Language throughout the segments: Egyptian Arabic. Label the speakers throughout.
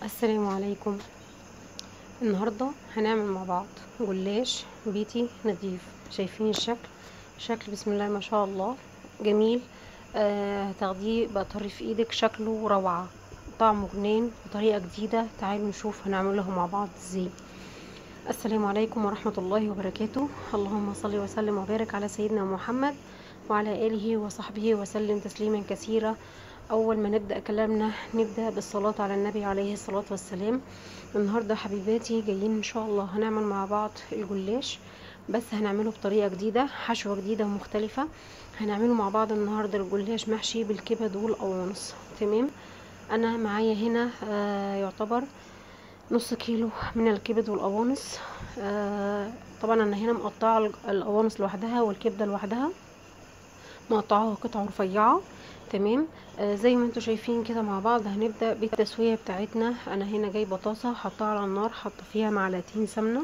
Speaker 1: السلام عليكم النهاردة هنعمل مع بعض جلاش بيتي نظيف شايفين الشكل شكل بسم الله ما شاء الله جميل آه تاخديه بقى طري في ايدك شكله روعة طعمه جنان بطريقة جديدة تعالوا نشوف هنعمله مع بعض ازاي السلام عليكم ورحمة الله وبركاته اللهم صل وسلم وبارك على سيدنا محمد وعلى آله وصحبه وسلم تسليما كثيرا أول ما نبدأ كلامنا نبدأ بالصلاة على النبي عليه الصلاة والسلام النهاردة حبيباتي جايين إن شاء الله هنعمل مع بعض الجلاش بس هنعمله بطريقة جديدة حشوة جديدة ومختلفة هنعمله مع بعض النهاردة الجلاش محشي بالكبد والقوانص تمام أنا معايا هنا آه يعتبر نص كيلو من الكبد والقوانص آه طبعا أنا هنا مقطعة القوانص لوحدها والكبدة لوحدها مقطعاها قطع رفيعة تمام آه زي ما انتم شايفين كده مع بعض هنبدا بالتسويه بتاعتنا انا هنا جايبه طاسه حطها على النار حاطه فيها معلقتين سمنه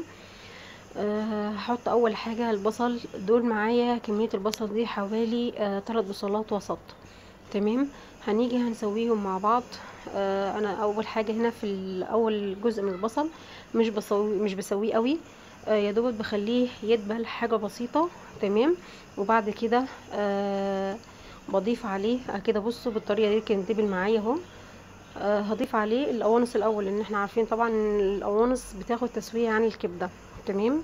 Speaker 1: آه هحط اول حاجه البصل دول معايا كميه البصل دي حوالي آه 3 بصلات وسط تمام هنيجي هنسويهم مع بعض آه انا اول حاجه هنا في اول جزء من البصل مش بسوي مش بسويه قوي آه يا دوبك بخليه يدبل حاجه بسيطه تمام وبعد كده آه بضيف عليه كده بصوا بالطريقه دي كان دبل معايا اهو أه هضيف عليه القوانص الاول لان احنا عارفين طبعا ان القوانص بتاخد تسويه عن الكبده تمام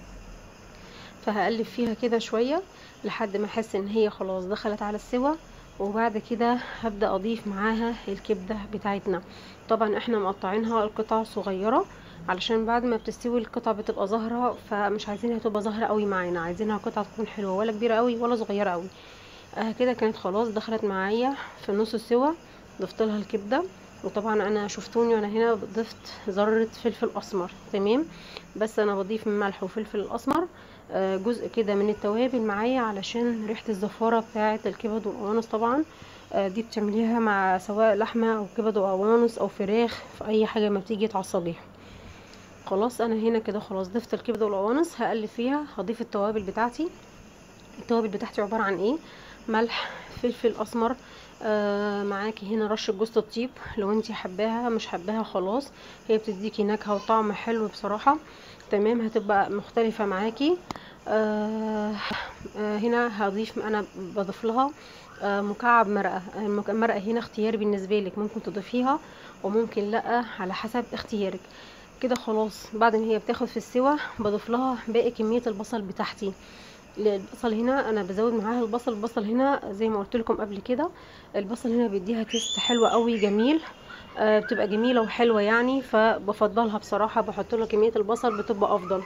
Speaker 1: فهقلب فيها كده شويه لحد ما احس ان هي خلاص دخلت على السوا وبعد كده هبدا اضيف معاها الكبده بتاعتنا طبعا احنا مقطعينها القطع صغيره علشان بعد ما بتستوي القطع بتبقى ظاهره فمش عايزينها تبقى ظاهره قوي معانا عايزينها قطعه تكون حلوه ولا كبيره قوي ولا صغيره قوي آه كده كانت خلاص دخلت معايا في نص السوا ضفت لها الكبده وطبعا انا شفتوني وانا هنا ضفت ذره فلفل اسمر تمام بس انا بضيف ملح وفلفل اسمر آه جزء كده من التوابل معايا علشان ريحه الزفاره بتاعه الكبد والقوانص طبعا آه دي بتعمليها مع سواء لحمه او كبد وقوانص او فراخ في اي حاجه ما بتيجي تعصبيها خلاص انا هنا كده خلاص ضفت الكبده والقوانص هقلب فيها هضيف التوابل بتاعتي التوابل بتاعتي عباره عن ايه ملح فلفل اسمر آه معاكي هنا رشه جوز الطيب لو انتي حباها مش حباها خلاص هي بتديكي نكهه وطعم حلو بصراحه تمام هتبقى مختلفه معاكي آه آه هنا هضيف انا بضيف لها آه مكعب مرقه المرقه هنا اختياري بالنسبه لك ممكن تضيفيها وممكن لا على حسب اختيارك كده خلاص بعد ما هي بتاخد في السوا بضيف لها باقي كميه البصل بتاعتي البصل هنا انا بزود معاها البصل البصل هنا زي ما قلت لكم قبل كده البصل هنا بيديها تيست حلو قوي جميل آه بتبقى جميله وحلوه يعني فبفضلها بصراحه بحط لها كميه البصل بتبقى افضل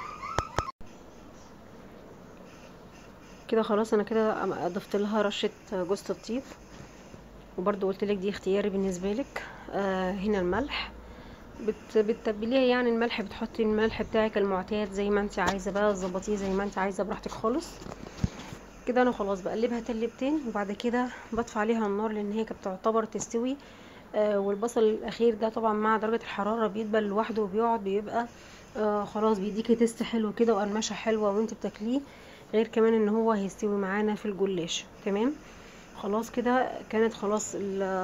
Speaker 1: كده خلاص انا كده ضفت لها رشه جوز الطيب وبرده قلت لك دي اختياري بالنسبه لك آه هنا الملح بت... بتتبليها يعني الملح بتحطي الملح بتاعك المعتاد زي ما انت عايزه بقى تظبطيه زي ما انت عايزه براحتك خالص كده انا خلاص بقلبها تقلبتين وبعد كده بطفي عليها النار لان هي كانت تعتبر تستوي آه والبصل الاخير ده طبعا مع درجه الحراره بيدبل لوحده وبيقعد بيبقى آه خلاص بيديكي تيست حلو كده وقرمشه حلوه وانت بتاكليه غير كمان ان هو هيستوي معانا في الجلاش تمام خلاص كده كانت خلاص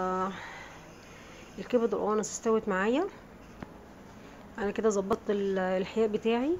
Speaker 1: الكبد والقوانص استوت معايا انا كده ظبطت الحياء بتاعي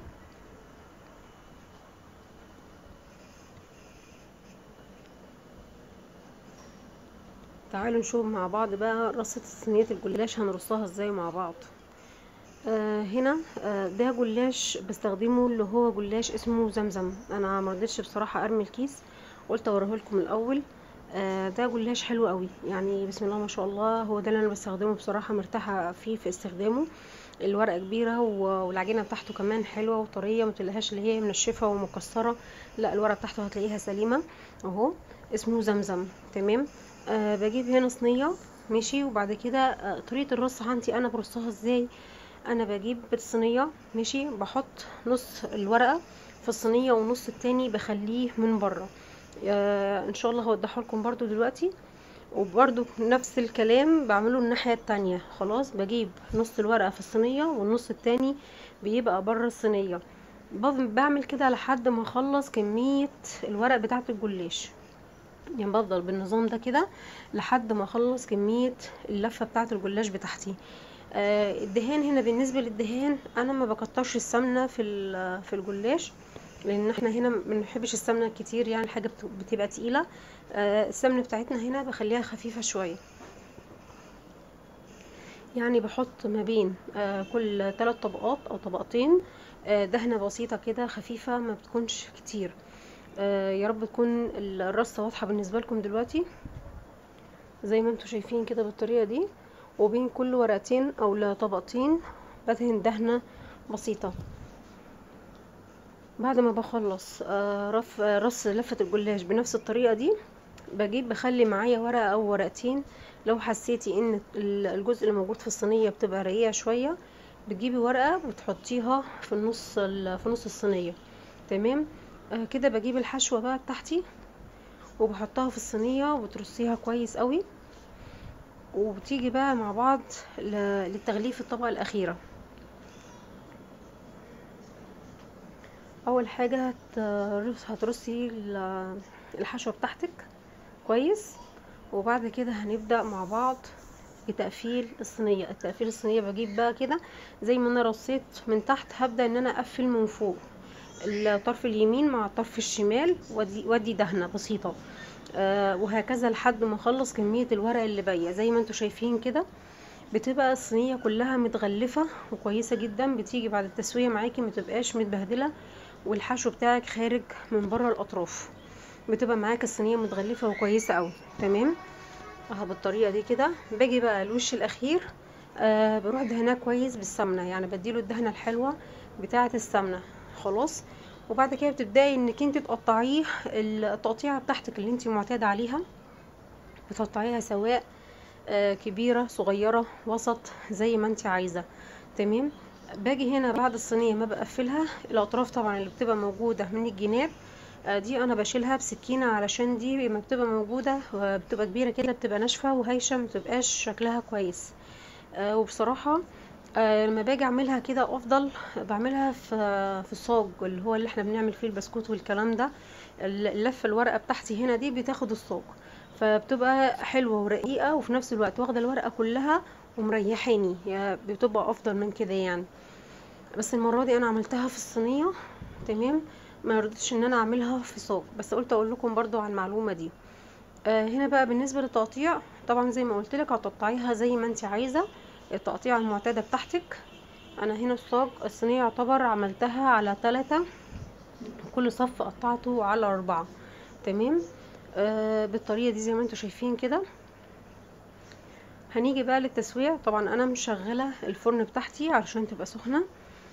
Speaker 1: تعالوا نشوف مع بعض بقى رصة صينية الجلاش هنرصها ازاي مع بعض آه هنا آه ده جلاش بستخدمه اللي هو جلاش اسمه زمزم انا مرضتش بصراحة ارمي الكيس قلت اوريه لكم الاول آه ده جلاش حلو قوي يعني بسم الله ما شاء الله هو ده اللي انا بستخدمه بصراحة مرتاحة فيه في استخدامه الورقه كبيره والعجينه بتاعته كمان حلوه وطريه ما تلاقيهاش اللي هي منشفه ومكسره لا الورقه بتاعته هتلاقيها سليمه اهو اسمه زمزم تمام آه بجيب هنا صينيه ماشي وبعد كده آه طريقه الرص عندي انا برصها ازاي انا بجيب الصينيه ماشي بحط نص الورقه في الصينيه والنص التاني بخليه من بره آه ان شاء الله هوضحه لكم برده دلوقتي وبرده نفس الكلام بعمله الناحية التانية خلاص بجيب نص الورقة في الصينية والنص التاني بيبقى بره الصينية بعمل كده لحد ما اخلص كمية الورق بتاعة الجلاش يعني بفضل بالنظام ده كده لحد ما اخلص كمية اللفة بتاعة الجلاش بتاعتي آه، الدهان هنا بالنسبه للدهان انا ما بكترش السمنه في ال- في الجلاش لان احنا هنا ما بنحبش السمنه كتير يعني الحاجه بت- بتبقى تقيله آه، السمنه بتاعتنا هنا بخليها خفيفه شويه يعني بحط ما بين آه، كل ثلاث طبقات او طبقتين آه، دهنه بسيطه كده خفيفه ما بتكونش كتير آه، يا رب تكون الرصه واضحه بالنسبه لكم دلوقتي زي ما انتم شايفين كده بالطريقه دي وبين كل ورقتين او لطبقتين بدهن دهنه بسيطه بعد ما بخلص آه، رف آه، رص لفه الجلاش بنفس الطريقه دي بجيب بخلي معايا ورقه او ورقتين لو حسيتي ان ال- الجزء اللي موجود في الصينيه بتبقى رقيقه شويه بتجيبي ورقه بتحطيها في النص ال- في نص الصينيه تمام آه كده بجيب الحشوه بقى بتاعتي وبحطها في الصينيه وبترصيها كويس قوي وبتيجي بقى مع بعض ل- للتغليف الطبقه الاخيره اول حاجه هترص- هترصي ال- الحشوه بتاعتك كويس وبعد كده هنبدأ مع بعض بتقفيل الصينية التقفيل الصينية بجيب بقى كده زي ما انا رصيت من تحت هبدأ ان انا اقفل من فوق الطرف اليمين مع الطرف الشمال وادي وادي دهنة بسيطة آه وهكذا لحد ما اخلص كمية الورق اللي باقية زي ما انتوا شايفين كده بتبقى الصينية كلها متغلفة وكويسة جدا بتيجي بعد التسوية معاكي متبقاش متبهدلة والحشو بتاعك خارج من بره الاطراف بتبقى معاك الصينيه متغلفه وكويسه قوي تمام اهو بالطريقه دي كده باجي بقى الوش الاخير آه بروح دهناه كويس بالسمنه يعني بديله الدهنه الحلوه بتاعه السمنه خلاص وبعد كده بتبداي انك انت تقطعيه التقطيعه بتاعتك اللي انت معتاده عليها بتقطعيها سواء آه كبيره صغيره وسط زي ما انت عايزه تمام باجي هنا بعد الصينيه ما بقفلها الاطراف طبعا اللي بتبقى موجوده من الجناب آه، دي انا بشيلها بسكينه علشان دي لما بتبقى موجوده آه، بتبقى كبيره كده بتبقى ناشفه وهايشه متبقاش شكلها كويس آه، وبصراحه آه، لما باجي اعملها كده افضل بعملها في في الصاج اللي هو اللي احنا بنعمل فيه البسكوت والكلام ده اللفه الورقه بتاعتي هنا دي بتاخد الصاج فبتبقى حلوه ورقيقه وفي نفس الوقت واخده الورقه كلها ومريحاني يعني بتبقى افضل من كده يعني بس المره دي انا عملتها في الصينيه تمام ما رضيتش ان انا اعملها في صاج بس قلت اقول لكم برضو على المعلومه دي آه هنا بقى بالنسبه للتقطيع طبعا زي ما قلت لك هتقطعيها زي ما انت عايزه التقطيع المعتاده بتاعتك انا هنا الصاج الصينيه يعتبر عملتها على ثلاثة كل صف قطعته على أربعة تمام آه بالطريقه دي زي ما انتم شايفين كده هنيجي بقى للتسوية طبعا انا مشغله الفرن بتاعتي علشان تبقى سخنه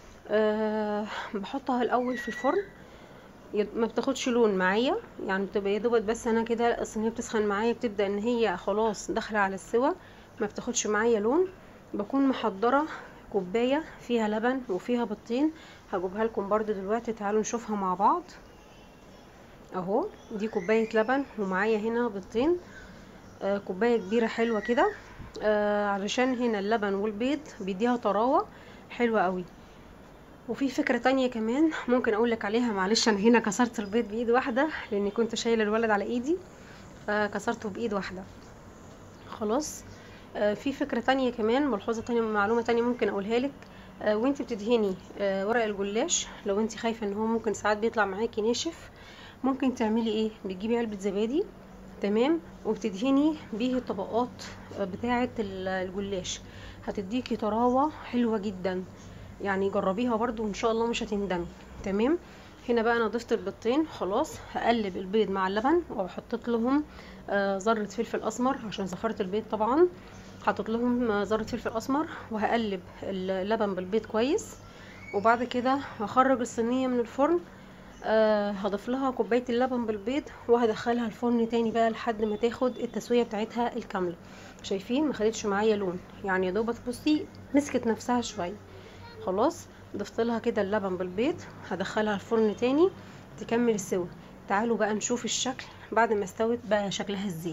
Speaker 1: أه بحطها الاول في الفرن يد- ما بتاخدش لون معايا يعني بتبقى يا دوبك بس انا كده الصينيه بتسخن معايا بتبدا ان هي خلاص داخله على السوا ما بتاخدش معايا لون بكون محضره كوبايه فيها لبن وفيها بيضتين هجيبها لكم برضو دلوقتي تعالوا نشوفها مع بعض اهو دي كوبايه لبن ومعايا هنا بيضتين آه كوبايه كبيره حلوه كده آه علشان هنا اللبن والبيض بيديها طراوه حلوه قوي وفي فكرة تانية كمان ممكن اقولك عليها معلش انا هنا كسرت البيض بايد واحدة لاني كنت شايلة الولد على ايدي فكسرته بايد واحدة خلاص آه في فكرة تانية كمان ملحوظة تانية معلومة تانية ممكن اقولها لك آه وانت بتدهني آه ورق الجلاش لو انت خايفة ان هو ممكن ساعات بيطلع معاكي ناشف ممكن تعملي ايه بتجيبي علبة زبادي تمام وبتدهني بيه الطبقات آه، بتاعة ال- الجلاش هتديكي طراوة حلوة جدا يعني جربيها برضو وان شاء الله مش هتندمي تمام هنا بقى انا ضفت البيضتين خلاص هقلب البيض مع اللبن وحطيت لهم آه، ذره فلفل اسمر عشان زفرت البيض طبعا حطيت لهم آه، ذره فلفل اسمر وهقلب اللبن بالبيض كويس وبعد كده هخرج الصينيه من الفرن آه هضيف لها كوبايه اللبن بالبيض وهدخلها الفرن تاني بقى لحد ما تاخد التسويه بتاعتها الكامله شايفين ما خدتش معايا لون يعني يا دوبك بصي مسكت نفسها شويه خلاص ضفت لها كده اللبن بالبيض هدخلها الفرن تاني تكمل السوا تعالوا بقى نشوف الشكل بعد ما استوت بقى شكلها ازاي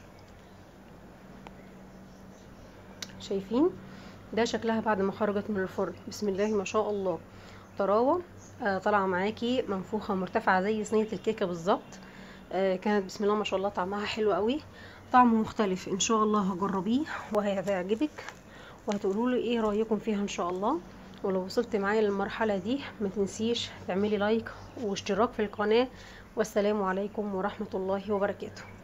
Speaker 1: شايفين ده شكلها بعد ما خرجت من الفرن بسم الله ما شاء الله طراوه آه طالعه معاكي منفوخه مرتفعه زي صينيه الكيكه بالظبط آه كانت بسم الله ما شاء الله طعمها حلو قوي طعمه مختلف ان شاء الله هجربيه وهيعجبك وهتقولوا لي ايه رايكم فيها ان شاء الله ولو وصلت معايا للمرحله دي ما تنسيش تعملي لايك واشتراك في القناه والسلام عليكم ورحمه الله وبركاته